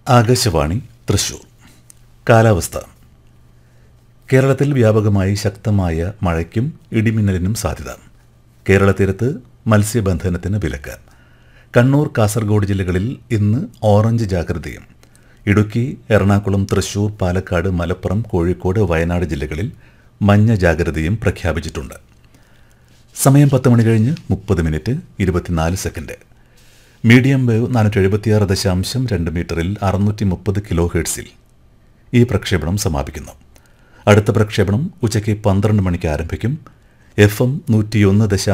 ആകാശവാണി തൃശൂർ കാലാവസ്ഥ കേരളത്തിൽ വ്യാപകമായി ശക്തമായ മഴയ്ക്കും ഇടിമിന്നലിനും സാധ്യത കേരള തീരത്ത് മത്സ്യബന്ധനത്തിന് വിലക്ക് കണ്ണൂർ കാസർഗോഡ് ജില്ലകളിൽ ഇന്ന് ഓറഞ്ച് ജാഗ്രതയും ഇടുക്കി എറണാകുളം തൃശൂർ പാലക്കാട് മലപ്പുറം കോഴിക്കോട് വയനാട് ജില്ലകളിൽ മഞ്ഞ ജാഗ്രതയും പ്രഖ്യാപിച്ചിട്ടുണ്ട് സമയം പത്ത് മണി കഴിഞ്ഞ് മുപ്പത് മിനിറ്റ് ഇരുപത്തിനാല് സെക്കൻഡ് മീഡിയം വേവ് നാനൂറ്റി എഴുപത്തിയാറ് ദശാംശം രണ്ട് മീറ്ററിൽ അറുന്നൂറ്റി മുപ്പത് കിലോ ഹെർട്സിൽ ഈ പ്രക്ഷേപണം സമാപിക്കുന്നു അടുത്ത പ്രക്ഷേപണം ഉച്ചയ്ക്ക് പന്ത്രണ്ട് മണിക്ക് ആരംഭിക്കും എഫ് എം നൂറ്റിയൊന്ന് ദശാംശം